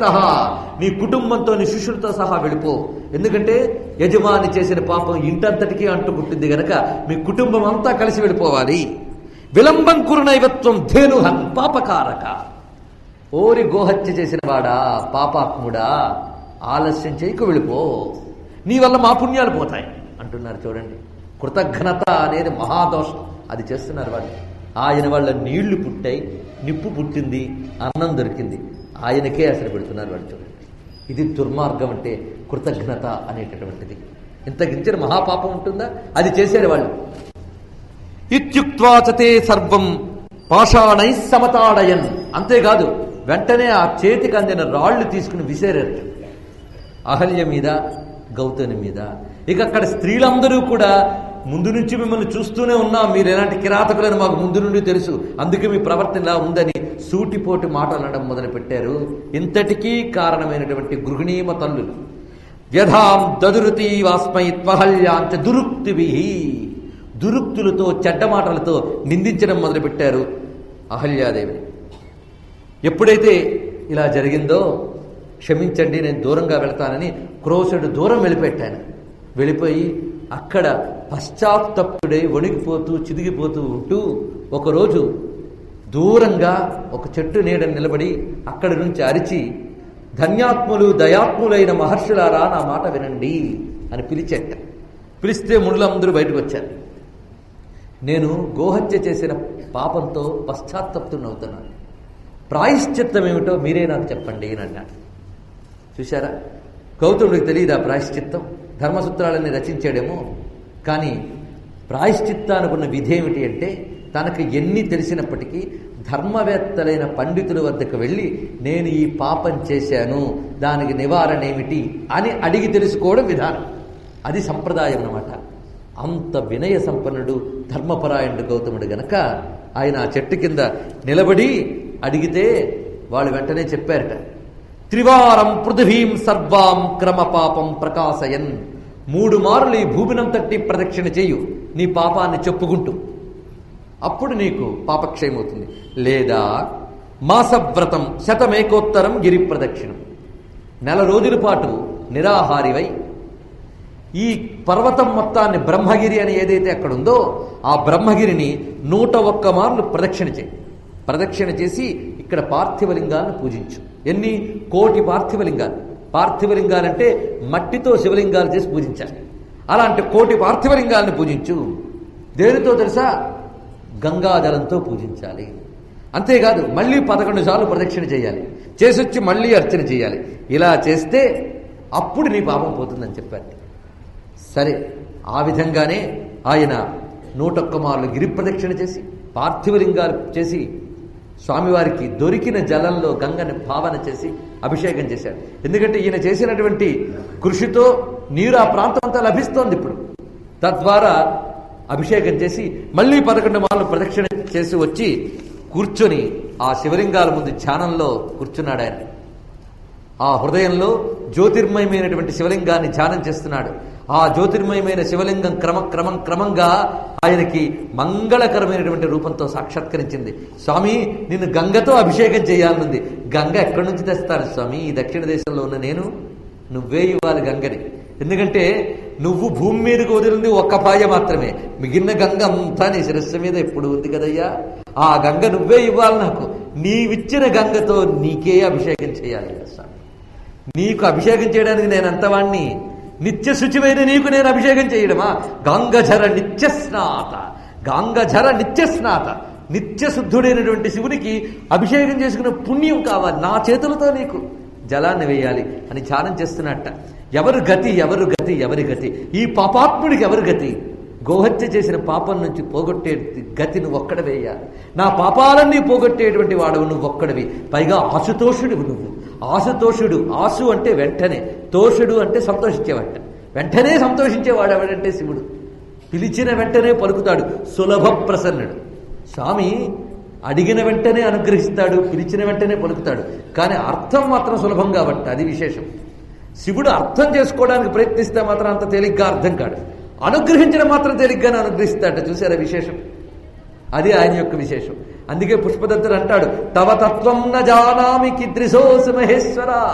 త్యక్త నీ కుటుంబంతో నీ శిష్యులతో సహా వెళ్ళిపో ఎందుకంటే యజమాని చేసిన పాపం ఇంటంతటికీ అంటుకుంటుంది గనక మీ కుటుంబం అంతా కలిసి వెళ్ళిపోవాలి విలంబం కురునైవత్వం ధేనుహన్ పాపకారక ఓరి గోహత్య చేసిన వాడా పాపాత్ముడా ఆలస్యం చేయకు వెళ్ళిపో నీ వల్ల మా పుణ్యాలు పోతాయి అంటున్నారు చూడండి కృతజ్ఞత అనేది మహాదోషం అది చేస్తున్నారు వాళ్ళు ఆయన వాళ్ళ నీళ్లు పుట్టాయి నిప్పు పుట్టింది అన్నం దొరికింది ఆయనకే అసలు పెడుతున్నారు వాళ్ళు చూడండి ఇది దుర్మార్గం అంటే కృతజ్ఞత అనేటటువంటిది ఇంతకించిన మహాపాపం ఉంటుందా అది చేశారు వాళ్ళు ఇత్యుక్వాచతే సర్వం పాషాణై సమతాడయన్ అంతేకాదు వెంటనే ఆ చేతికి అందిన రాళ్లు తీసుకుని విసిరారట అహల్య మీద గౌతమి మీద ఇక అక్కడ స్త్రీలందరూ కూడా ముందు నుంచి మిమ్మల్ని చూస్తూనే ఉన్నాం మీరు ఎలాంటి కిరాతకులని మాకు ముందు నుండి తెలుసు అందుకే మీ ప్రవర్తన ఇలా ఉందని సూటిపోటి మాటలు అనడం మొదలుపెట్టారు ఇంతటికీ కారణమైనటువంటి గృహిణీమ తల్లులు వ్యధాం దదురుతి వాస్మై త్వహల్యాంచ దురుక్తివి దురుక్తులతో చెడ్డ మాటలతో నిందించడం మొదలుపెట్టారు అహల్యాదేవిని ఎప్పుడైతే ఇలా జరిగిందో క్షమించండి నేను దూరంగా వెళ్తానని క్రోశుడు దూరం వెళ్ళిపెట్టాను వెళ్ళిపోయి అక్కడ పశ్చాత్తప్తుడై వణికిపోతూ చిదిగిపోతూ ఉంటూ ఒకరోజు దూరంగా ఒక చెట్టు నీడ నిలబడి అక్కడి నుంచి అరిచి ధన్యాత్ములు దయాత్ములైన మహర్షులారా నా మాట వినండి అని పిలిచెట్ట పిలిస్తే ముళ్ళందరూ బయటకు వచ్చారు నేను గోహత్య చేసిన పాపంతో పశ్చాత్తప్తునవుతున్నాను ప్రాయశ్చిత్తం ఏమిటో మీరే నాకు చెప్పండి అని అన్నాడు చూశారా గౌతముడికి తెలియదా ప్రాయశ్చిత్తం ధర్మసూత్రాలని రచించాడేమో కానీ ప్రాయశ్చిత్తానుకున్న విధి ఏమిటి అంటే తనకు ఎన్ని తెలిసినప్పటికీ ధర్మవేత్తలైన పండితుల వద్దకు వెళ్ళి నేను ఈ పాపం చేశాను దానికి నివారణ ఏమిటి అని అడిగి తెలుసుకోవడం విధానం అది సంప్రదాయం అన్నమాట అంత వినయ సంపన్నుడు ధర్మపరాయణుడు గౌతముడు గనక ఆయన ఆ చెట్టు కింద నిలబడి అడిగితే వాళ్ళు వెంటనే చెప్పారట త్రివారం పృథివీం సర్వాం క్రమ పాపం ప్రకాశయన్ మూడు మారులు ఈ భూమినం తట్టి ప్రదక్షిణ చేయు నీ పాపాన్ని చెప్పుకుంటూ అప్పుడు నీకు పాపక్షయం అవుతుంది లేదా మాసవ్రతం శతమేకోత్తరం గిరి ప్రదక్షిణం నెల రోజుల పాటు నిరాహారివై ఈ పర్వతం మొత్తాన్ని బ్రహ్మగిరి అని ఏదైతే అక్కడ ఉందో ఆ బ్రహ్మగిరిని నూట ఒక్క మార్లు ప్రదక్షిణ చేయి ప్రదక్షిణ చేసి ఇక్కడ పార్థివలింగాలను పూజించు ఎన్ని కోటి పార్థివలింగాలు పార్థివలింగాలంటే మట్టితో శివలింగాలు చేసి పూజించాలి అలాంటి కోటి పార్థివలింగాలను పూజించు దేనితో తెలుసా గంగాజలంతో పూజించాలి అంతేకాదు మళ్ళీ పదకొండు సార్లు ప్రదక్షిణ చేయాలి చేసొచ్చి మళ్ళీ అర్చన చేయాలి ఇలా చేస్తే అప్పుడు నీ పాపం పోతుందని చెప్పారు సరే ఆ విధంగానే ఆయన నూటొక్క మార్లు గిరి ప్రదక్షిణ చేసి పార్థివలింగాలు చేసి స్వామివారికి దొరికిన జలంలో గంగని భావన చేసి అభిషేకం చేశాడు ఎందుకంటే ఈయన చేసినటువంటి కృషితో నీరు ఆ ప్రాంతం అంతా లభిస్తోంది ఇప్పుడు తద్వారా అభిషేకం చేసి మళ్ళీ పదకొండు మార్లు ప్రదక్షిణ చేసి వచ్చి కూర్చొని ఆ శివలింగాల ముందు ధ్యానంలో కూర్చున్నాడు ఆయన ఆ హృదయంలో జ్యోతిర్మయమైనటువంటి శివలింగాన్ని ధ్యానం చేస్తున్నాడు ఆ జ్యోతిర్మయమైన శివలింగం క్రమ క్రమం క్రమంగా ఆయనకి మంగళకరమైనటువంటి రూపంతో సాక్షాత్కరించింది స్వామి నిన్ను గంగతో అభిషేకం చేయాలనుంది గంగ ఎక్కడి నుంచి తెస్తాను స్వామి ఈ దక్షిణ దేశంలో ఉన్న నేను నువ్వే ఇవ్వాలి గంగని ఎందుకంటే నువ్వు భూమి మీదకి వదిలింది ఒక్క పాయ మాత్రమే మిగిలిన గంగ అంతా నీ శిరస్సు మీద ఎప్పుడు ఉంది కదయ్యా ఆ గంగ నువ్వే ఇవ్వాలి నాకు నీవిచ్చిన గంగతో నీకే అభిషేకం చేయాలి స్వామి నీకు అభిషేకం చేయడానికి నేను అంతవాణ్ణి నిత్య శుచిమైన నీకు నేను అభిషేకం చేయడమా గంగధర నిత్య స్నాత గంగధర నిత్య స్నాత నిత్య శుద్ధుడైనటువంటి శివునికి అభిషేకం చేసుకునే పుణ్యం కావాలి నా చేతులతో నీకు జలాన్ని వేయాలి అని ధ్యానం చేస్తున్నట్ట ఎవరు గతి ఎవరు గతి ఎవరి గతి ఈ పాపాత్ముడికి ఎవరు గతి గోహత్య చేసిన పాపం నుంచి పోగొట్టే గతి నువ్వు ఒక్కడ వేయాలి నా పాపాలన్నీ పోగొట్టేటువంటి వాడవు నువ్వు ఒక్కడివి పైగా ఆశుతోషుడివి నువ్వు ఆశుతోషుడు ఆశు అంటే వెంటనే తోషుడు అంటే సంతోషించేవాట వెంటనే సంతోషించేవాడు ఎవడంటే శివుడు పిలిచిన వెంటనే పలుకుతాడు సులభ ప్రసన్నుడు స్వామి అడిగిన వెంటనే అనుగ్రహిస్తాడు పిలిచిన వెంటనే పలుకుతాడు కానీ అర్థం మాత్రం సులభం కాబట్టి అది విశేషం శివుడు అర్థం చేసుకోవడానికి ప్రయత్నిస్తే మాత్రం అంత తేలిగ్గా అర్థం కాడు అనుగ్రహించడం మాత్రం తేలిగ్గానే అనుగ్రహిస్తాడట చూసారా విశేషం అది ఆయన యొక్క విశేషం అందుకే పుష్పదత్తుడు అంటాడు తవ తత్వం న జానామి కిద్రిశోసు మహేశ్వర